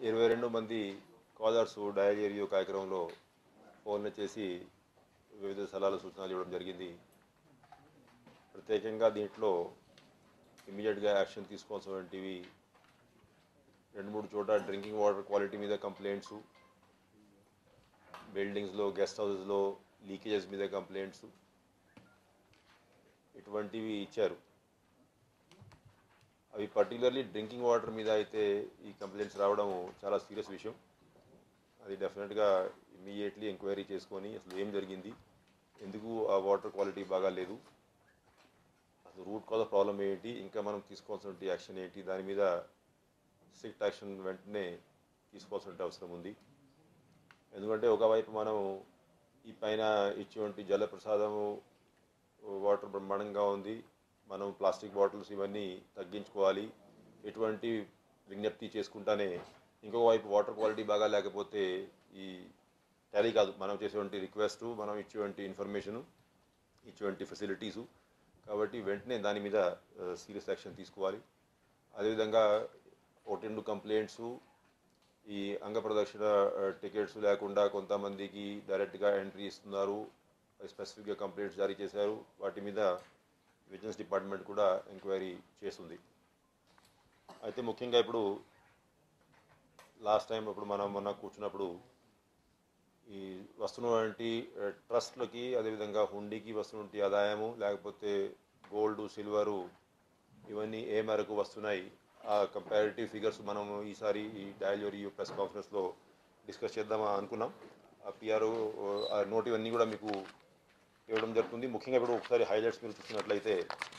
ఇరవై రెండు మంది కాలర్స్ డయల్ రివ్యూ కార్యక్రమంలో ఫోన్లు చేసి వివిధ సలహాలు సూచనలు ఇవ్వడం జరిగింది ప్రత్యేకంగా దీంట్లో ఇమీడియట్గా యాక్షన్ తీసుకోవాల్సినటువంటివి రెండు మూడు చోట డ్రింకింగ్ వాటర్ క్వాలిటీ మీద కంప్లైంట్స్ బిల్డింగ్స్లో గెస్ట్ హౌసెస్లో లీకేజెస్ మీద కంప్లైంట్స్ ఇటువంటివి ఇచ్చారు అవి పర్టికులర్లీ డ్రింకింగ్ వాటర్ మీద అయితే ఈ కంప్లైంట్స్ రావడం చాలా సీరియస్ విషయం అది డెఫినెట్గా ఇమ్మీడియట్లీ ఎంక్వైరీ చేసుకొని అసలు ఏం జరిగింది ఎందుకు ఆ వాటర్ క్వాలిటీ బాగా లేదు అసలు రూట్ కాజ్ ప్రాబ్లం ఏంటి ఇంకా మనం తీసుకోవాల్సిన యాక్షన్ ఏంటి దాని మీద స్ట్రిక్ట్ యాక్షన్ వెంటనే తీసుకోవాల్సిన అవసరం ఉంది ఎందుకంటే ఒకవైపు మనం ఈ పైన ఇచ్చేటువంటి జలప్రసాదము వాటర్ బ్రహ్మాండంగా ఉంది మనం ప్లాస్టిక్ బాటిల్స్ ఇవన్నీ తగ్గించుకోవాలి ఎటువంటి విజ్ఞప్తి చేసుకుంటానే ఇంకొక వైపు వాటర్ క్వాలిటీ బాగా లేకపోతే ఈ టాలీ కాదు మనం చేసేటువంటి రిక్వెస్ట్ మనం ఇచ్చేటువంటి ఇన్ఫర్మేషను ఇచ్చేటువంటి ఫెసిలిటీసు కాబట్టి వెంటనే దాని మీద సీరియస్ యాక్షన్ తీసుకోవాలి అదేవిధంగా ఒకటి రెండు కంప్లైంట్స్ ఈ అంగ ప్రదక్షిణ టికెట్స్ లేకుండా కొంతమందికి డైరెక్ట్గా ఎంట్రీ ఇస్తున్నారు స్పెసిఫిక్గా కంప్లైంట్స్ జారీ చేశారు వాటి మీద విజిలెన్స్ డిపార్ట్మెంట్ కూడా ఎంక్వైరీ చేస్తుంది అయితే ముఖ్యంగా ఇప్పుడు లాస్ట్ టైం ఇప్పుడు మనం మొన్న కూర్చున్నప్పుడు ఈ వస్తున్నటువంటి ట్రస్ట్లకి అదేవిధంగా హుండీకి వస్తున్నటువంటి ఆదాయము లేకపోతే గోల్డ్ సిల్వరు ఇవన్నీ ఏ మేరకు వస్తున్నాయి ఆ కంపారిటివ్ ఫిగర్స్ మనం ఈసారి ఈ డయల్ రియూ ప్రెస్ కాన్ఫరెన్స్లో డిస్కస్ చేద్దామా అనుకున్నాం ఆ పిఆర్ ఆ నోట్ ఇవన్నీ కూడా మీకు ఇవ్వడం జరుగుతుంది ముఖ్యంగా ఇప్పుడు ఒకసారి హైలైట్స్ మీరు చూసినట్లయితే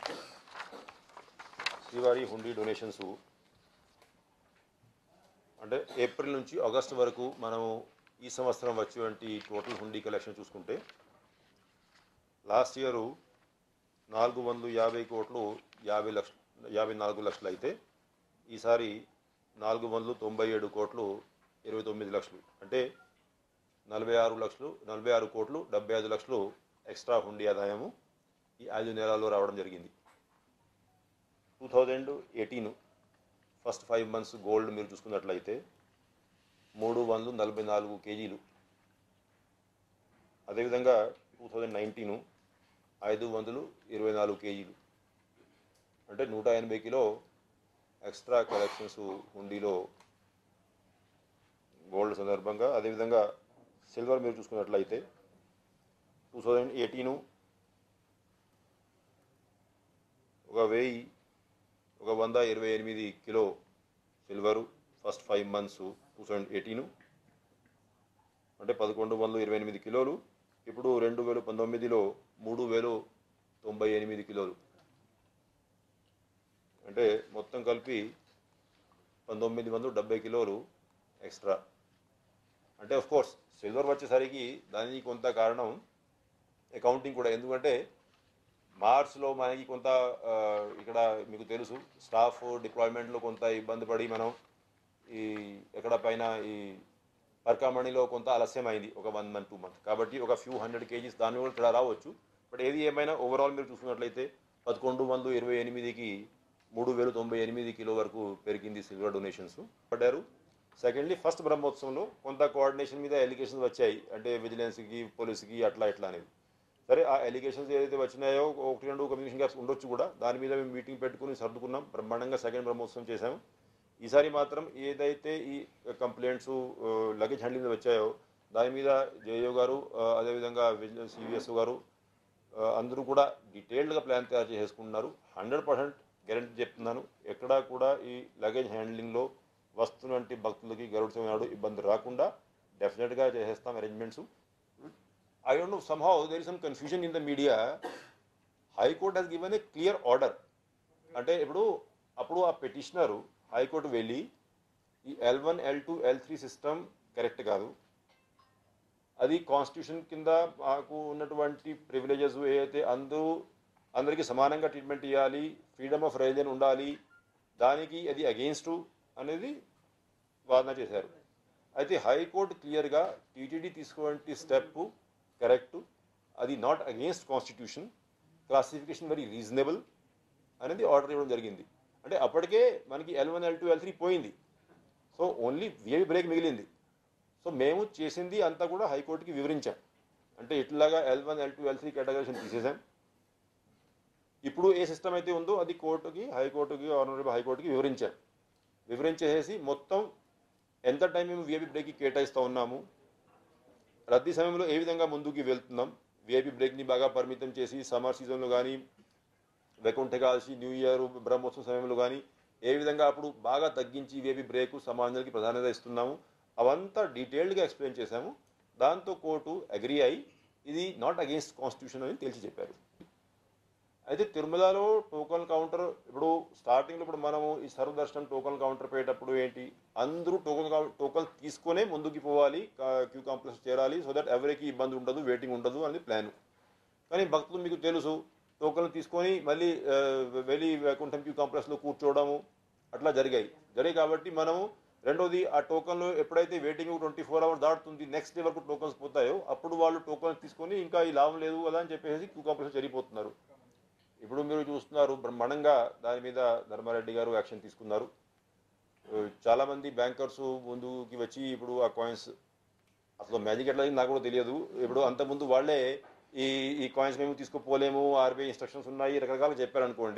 శ్రీవారి హుండీ డొనేషన్స్ అంటే ఏప్రిల్ నుంచి ఆగస్టు వరకు మనము ఈ సంవత్సరం వచ్చేటువంటి టోటల్ హుండీ కలెక్షన్ చూసుకుంటే లాస్ట్ ఇయరు నాలుగు వందల యాభై కోట్లు యాభై లక్షలు యాభై నాలుగు లక్షలు అయితే ఈసారి నాలుగు వందలు తొంభై ఏడు కోట్లు ఇరవై తొమ్మిది లక్షలు అంటే నలభై ఆరు లక్షలు నలభై ఆరు కోట్లు డెబ్బై ఐదు లక్షలు ఎక్స్ట్రా హుండీ ఆదాయము ఈ ఐదు నెలల్లో రావడం జరిగింది two thousand eighteen first five months gold మీరు చూసుకున్నట్లయితే మూడు వందలు నలభై నాలుగు కేజీలు అదేవిధంగా టూ థౌజండ్ నైన్టీను ఐదు వందలు ఇరవై నాలుగు కేజీలు అంటే నూట ఎనభై కిలో ఎక్స్ట్రా కలెక్షన్స్ హుండీలో గోల్డ్ సందర్భంగా అదేవిధంగా సిల్వర్ మీరు చూసుకున్నట్లయితే టూ థౌజండ్ ఎయిటీను ఒక వెయ్యి ఒక వంద ఇరవై ఎనిమిది kilo silver first five months two thousand eighteen అంటే పదకొండు వందలు ఇరవై ఎనిమిది కిలోలు ఇప్పుడు రెండు వేలు పంతొమ్మిదిలో మూడు వేలు తొంభై ఎనిమిది కిలోలు అంటే మొత్తం కలిపి పంతొమ్మిది వందలు డెబ్బై కిలోలు ఎక్స్ట్రా అంటే ఆఫ్ కోర్స్ సిల్వర్ వచ్చేసరికి దానికి కొంత కారణం అకౌంటింగ్ కూడా ఎందుకంటే మార్చ్లో మనకి కొంత ఆ, ఇక్కడ మీకు తెలుసు స్టాఫ్ డిప్లాయ్మెంట్లో కొంత ఇబ్బంది పడి మనం ఈ ఎక్కడ పైన ఈ పర్కామణిలో కొంత ఆలస్యం అయింది ఒక వన్ మంత్ టూ మంత్ కాబట్టి ఒక ఫ్యూ హండ్రెడ్ కేజీస్ దాని కూడా ఇక్కడ రావచ్చు బట్ ఏది ఏమైనా ఓవరాల్ మీరు చూసుకున్నట్లయితే పదకొండు వందలు ఇరవై ఎనిమిదికి మూడు వేలు తొంభై ఎనిమిది కిలో వరకు పెరిగింది సిల్వర్ డొనేషన్స్ పడ్డారు సెకండ్లీ ఫస్ట్ బ్రహ్మోత్సవంలో కొంత కోఆర్డినేషన్ మీద ఎలిగేషన్స్ వచ్చాయి అంటే విజిలెన్స్కి పోలీస్కి అట్లా ఇట్లా అనేది సరే ఆ ఎలిగేషన్స్ ఏదైతే వచ్చినాయో ఒకటి రెండు కమ్యూనికేషన్ గ్యాప్స్ ఉండొచ్చు కూడా దాని మీద మేము మీటింగ్ పెట్టుకుని సర్దుకున్నాం బ్రహ్మాండంగా సెకండ్ బ్రహ్మోత్సవం చేశాము ఈసారి మాత్రం ఏదైతే ఈ కంప్లైంట్స్ లగేజ్ హ్యాండ్లింగ్ మీద వచ్చాయో దాని మీద జేఓ గారు ఆ, అదేవిధంగా విజిలెన్స్ సివిఎస్ గారు ఆ, అందరూ కూడా డీటెయిల్డ్గా ప్లాన్ తయారు చేసుకుంటున్నారు హండ్రెడ్ పర్సెంట్ గ్యారంటీ చెప్తున్నాను ఎక్కడా కూడా ఈ లగేజ్ హ్యాండ్లింగ్లో వస్తున్నటువంటి భక్తులకి గరుడు నాడు ఇబ్బంది రాకుండా డెఫినెట్గా చేసేస్తాం arrangements I don't know somehow there is some confusion in the media high court has given a clear order అంటే ఇప్పుడు అప్పుడు ఆ పెటిషనరు హైకోర్టు వెళ్ళి ఈ L one L two L three system correct కాదు అది కాన్స్టిట్యూషన్ కింద మాకు ఉన్నటువంటి ప్రివిలేజెస్ ఏదైతే అందరూ అందరికీ సమానంగా ట్రీట్మెంట్ ఇవ్వాలి ఫ్రీడమ్ ఆఫ్ రిలీజన్ ఉండాలి దానికి అది అగెయిన్స్ట్ అనేది వాదన చేశారు అయితే హైకోర్టు క్లియర్గా టీటీడీ తీసుకునే స్టెప్ కరెక్ట్ అది not against constitution classification very reasonable అనేది ఆర్డర్ ఇవ్వడం జరిగింది అంటే అప్పటికే మనకి L one L two L three పోయింది సో ఓన్లీ విఐపి బ్రేక్ మిగిలింది సో మేము చేసింది అంతా కూడా హైకోర్టుకి వివరించాం అంటే ఇట్లాగా L one L two L three categories తీసేసాం ఇప్పుడు ఏ సిస్టమ్ అయితే ఉందో అది కోర్టుకి హైకోర్టుకి ఆనరబుల్ హైకోర్టుకి వివరించాం వివరించేసి మొత్తం ఎంత టైం మేము విఐపి బ్రేక్కి కేటాయిస్తూ ఉన్నాము రద్దీ సమయంలో ఏ విధంగా ముందుకు వెళ్తున్నాం విఐపి బ్రేక్ని బాగా పరిమితం చేసి సమ్మర్ సీజన్లో కానీ వైకుంఠ ఏకాదశి న్యూ ఇయర్ బ్రహ్మోత్సవం సమయంలో కానీ ఏ విధంగా అప్పుడు బాగా తగ్గించి విఐపి బ్రేక్ సమాజానికి ప్రాధాన్యత ఇస్తున్నాము అవంతా డీటెయిల్డ్గా ఎక్స్ప్లెయిన్ చేశాము దాంతో కోర్టు అగ్రి అయి ఇది నాట్ అగేన్స్ట్ కాన్స్టిట్యూషన్ అని తేల్చి చెప్పారు అయితే తిరుమలలో టోకన్ కౌంటర్ ఇప్పుడు స్టార్టింగ్లో ఇప్పుడు మనము ఈ సర్వదర్శనం టోకన్ కౌంటర్ పోయేటప్పుడు ఏంటి అందరూ టోకన్ టోకన్ తీసుకునే ముందుకు పోవాలి క్యూ కాంప్లెక్స్ చేరాలి సో దట్ ఎవరికి ఇబ్బంది ఉండదు వెయిటింగ్ ఉండదు అనేది ప్లాన్ కానీ భక్తులు మీకు తెలుసు టోకన్లు తీసుకొని మళ్ళీ ఆ, వెళ్ళి వైకుంఠం క్యూ కాంప్లెక్స్లో కూర్చోవడము అట్లా జరిగాయి జరిగాయి కాబట్టి మనము రెండోది ఆ టోకన్లు ఎప్పుడైతే వెయిటింగ్ ట్వంటీ ఫోర్ అవర్స్ దాటుతుంది నెక్స్ట్ డే వరకు టోకన్స్ పోతాయో అప్పుడు వాళ్ళు టోకన్స్ తీసుకొని ఇంకా ఈ లాభం లేదు కదా అని చెప్పేసి క్యూ కాంప్లెక్స్ జరిగిపోతున్నారు ఇప్పుడు మీరు చూస్తున్నారు బ్రహ్మాండంగా దాని మీద ధర్మారెడ్డి గారు యాక్షన్ తీసుకున్నారు ఆ, చాలా మంది బ్యాంకర్స్ ముందుకి వచ్చి ఇప్పుడు ఆ కాయిన్స్ అసలు మ్యాజిక్ ఎట్లా అయింది నాకు కూడా తెలియదు ఇప్పుడు అంతకుముందు వాళ్ళే ఈ ఈ కాయిన్స్ మేము తీసుకుపోలేము ఆర్బీఐ ఇన్స్ట్రక్షన్స్ ఉన్నాయి రకరకాలు చెప్పారు అనుకోండి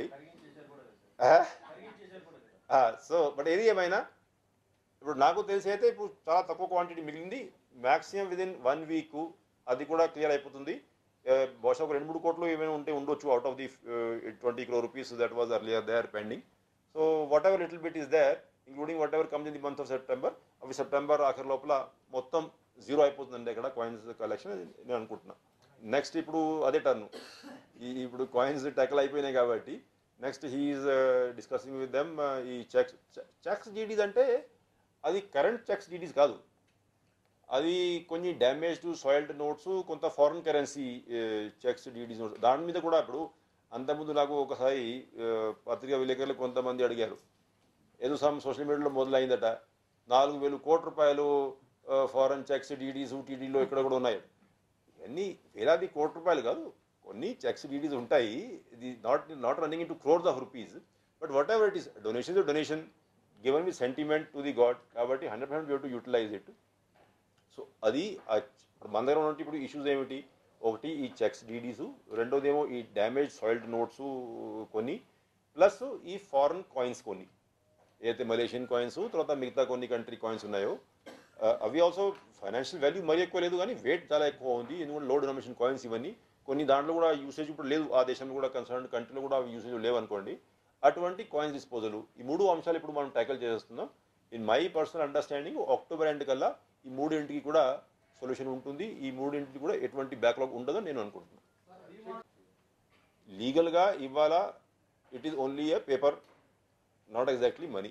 సో బట్ ఏది ఏమైనా ఇప్పుడు నాకు తెలిసి అయితే ఇప్పుడు చాలా తక్కువ క్వాంటిటీ మిగిలింది మ్యాక్సిమం విదిన్ వన్ వీక్ అది కూడా క్లియర్ అయిపోతుంది ఆ, బహుశా ఒక రెండు మూడు కోట్లు ఏమైనా ఉంటే ఉండొచ్చు out of the twenty crore rupees that was earlier there pending so whatever little bit is there including whatever comes in the month of September అవి సెప్టెంబర్ ఆఖరి లోపల మొత్తం జీరో అయిపోతుందండి ఇక్కడ కాయిన్స్ కలెక్షన్ నేను అనుకుంటున్నా నెక్స్ట్ ఇప్పుడు అదే టర్న్ ఈ ఇప్పుడు కాయిన్స్ ట్యాకల్ అయిపోయినాయి కాబట్టి next he is discussing with them ఈ చెక్స్ చెక్స్ డీడీస్ అంటే అది కరెంట్ చెక్స్ డీడీస్ కాదు అది కొన్ని డ్యామేజ్డ్ సాయిల్డ్ నోట్స్ కొంత foreign currency cheques DDs notes దాని మీద కూడా ఇప్పుడు అంతకుముందు నాకు ఒకసారి ఆ, పత్రికా విలేకరులు కొంతమంది అడిగారు ఏదో సమ్ సోషల్ మీడియాలో మొదలైందట నాలుగు వేలు కోట్ల రూపాయలు ఫారెన్ చెక్స్ డీడీస్ టీడీలో ఇక్కడ కూడా ఉన్నాయి ఇవన్నీ వేలాది కోట్ల రూపాయలు కాదు కొన్ని చెక్స్ డీడీస్ ఉంటాయి ఇది not not running into crores of rupees but whatever it is donation donation given with sentiment to the god కాబట్టి hundred percent to utilize it so అది ఆ చ- ఇప్పుడు మన దగ్గర ఉన్నట్టు ఇప్పుడు ఇష్యూస్ ఏమిటి ఒకటి ఈ చెక్స్ డీడీస్ రెండోది ఏమో ఈ డ్యామేజ్ సాయిల్డ్ నోట్స్ కొన్ని ప్లస్ ఈ ఫారెన్ కాయిన్స్ కొన్ని ఏదైతే మలేషియన్ కాయిన్స్ తర్వాత మిగతా కొన్ని కంట్రీ కాయిన్స్ ఉన్నాయో ఆ, అవి ఆల్సో ఫైనాన్షియల్ వాల్యూ మరీ ఎక్కువ లేదు కానీ వెయిట్ చాలా ఎక్కువ ఉంది ఎందుకంటే లో డొమినేషన్ కాయిన్స్ ఇవన్నీ కొన్ని దాంట్లో కూడా యూసేజ్ ఇప్పుడు లేదు ఆ దేశంలో కూడా కన్సర్న్ కంట్రీలో కూడా అవి యూసేజ్ లేవు అనుకోండి అటువంటి కాయిన్స్ డిస్పోజల్ ఈ మూడు అంశాలు ఇప్పుడు మనం ట్యాకల్ చేస్తున్నాం in my personal understanding October end కల్లా ఈ మూడింటికి కూడా సొల్యూషన్ ఉంటుంది ఈ మూడింటికి కూడా ఎటువంటి బ్యాక్లాగ్ ఉండదని నేను అనుకుంటున్నాను లీగల్గా ఇవాళ it is only a paper not exactly money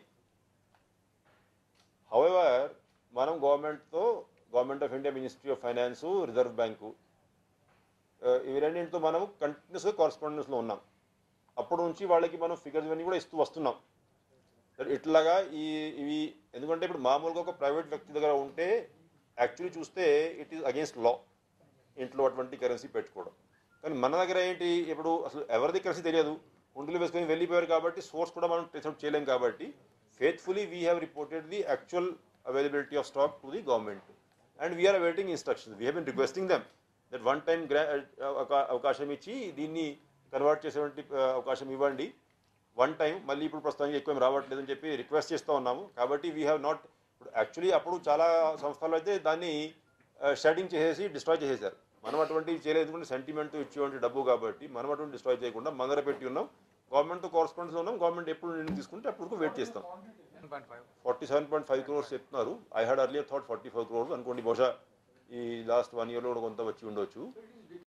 however మనం గవర్నమెంట్తో government of India ministry of finance reserve bank ఇవి రెండింటితో మనం కంటిన్యూస్గా కారస్పాండెన్స్లో ఉన్నాం అప్పటి నుంచి వాళ్ళకి మనం ఫిగర్స్ ఇవన్నీ కూడా ఇస్తూ వస్తున్నాం That ఇట్లాగా ఈ ఇవి ఎందుకంటే ఇప్పుడు మామూలుగా ఒక ప్రైవేట్ వ్యక్తి దగ్గర ఉంటే యాక్చువల్లీ చూస్తే ఇట్ ఈస్ అగేన్స్ట్ లా ఇంట్లో అటువంటి కరెన్సీ పెట్టుకోవడం కానీ మన దగ్గర ఏంటి ఇప్పుడు అసలు ఎవరిది కరెన్సీ తెలియదు ఉండిలో వేసుకొని వెళ్ళిపోయారు కాబట్టి సోర్స్ కూడా మనం ట్రేస్ అవుట్ చేయలేం కాబట్టి faithfully we have reported the actual availability of stock to the government and we are awaiting instructions we have been requesting them that one time గ్రా అవకాశం ఇచ్చి దీన్ని కన్వర్ట్ చేసేటువంటి uh, అవకాశం ఇవ్వండి వన్ టైం మళ్ళీ ఇప్పుడు ప్రస్తుతానికి ఎక్కువ ఏం రావట్లేదు అని చెప్పి రిక్వెస్ట్ చేస్తూ ఉన్నాము కాబట్టి వీ హ్యావ్ నాట్ ఇప్పుడు యాక్చువల్లీ అప్పుడు చాలా సంస్థలు అయితే దాన్ని షెడింగ్ చేసేసి డిస్ట్రాయ్ చేసేసారు మనం అటువంటివి చేయలేదు ఎందుకంటే సెంటిమెంట్ ఇచ్చేటువంటి డబ్బు కాబట్టి మనం అటువంటి డిస్ట్రాయ్ చేయకుండా మన దగ్గర పెట్టి ఉన్నాం గవర్నమెంట్తో కారస్పాండెన్స్ ఉన్నాం గవర్నమెంట్ ఎప్పుడు నేను తీసుకుంటే అప్పుడు వెయిట్ చేస్తాం forty seven point five crores చెప్తున్నారు I had earlier thought forty five crores అనుకోండి బహుశా ఈ లాస్ట్ వన్ ఇయర్లో కూడా కొంత వచ్చి ఉండొచ్చు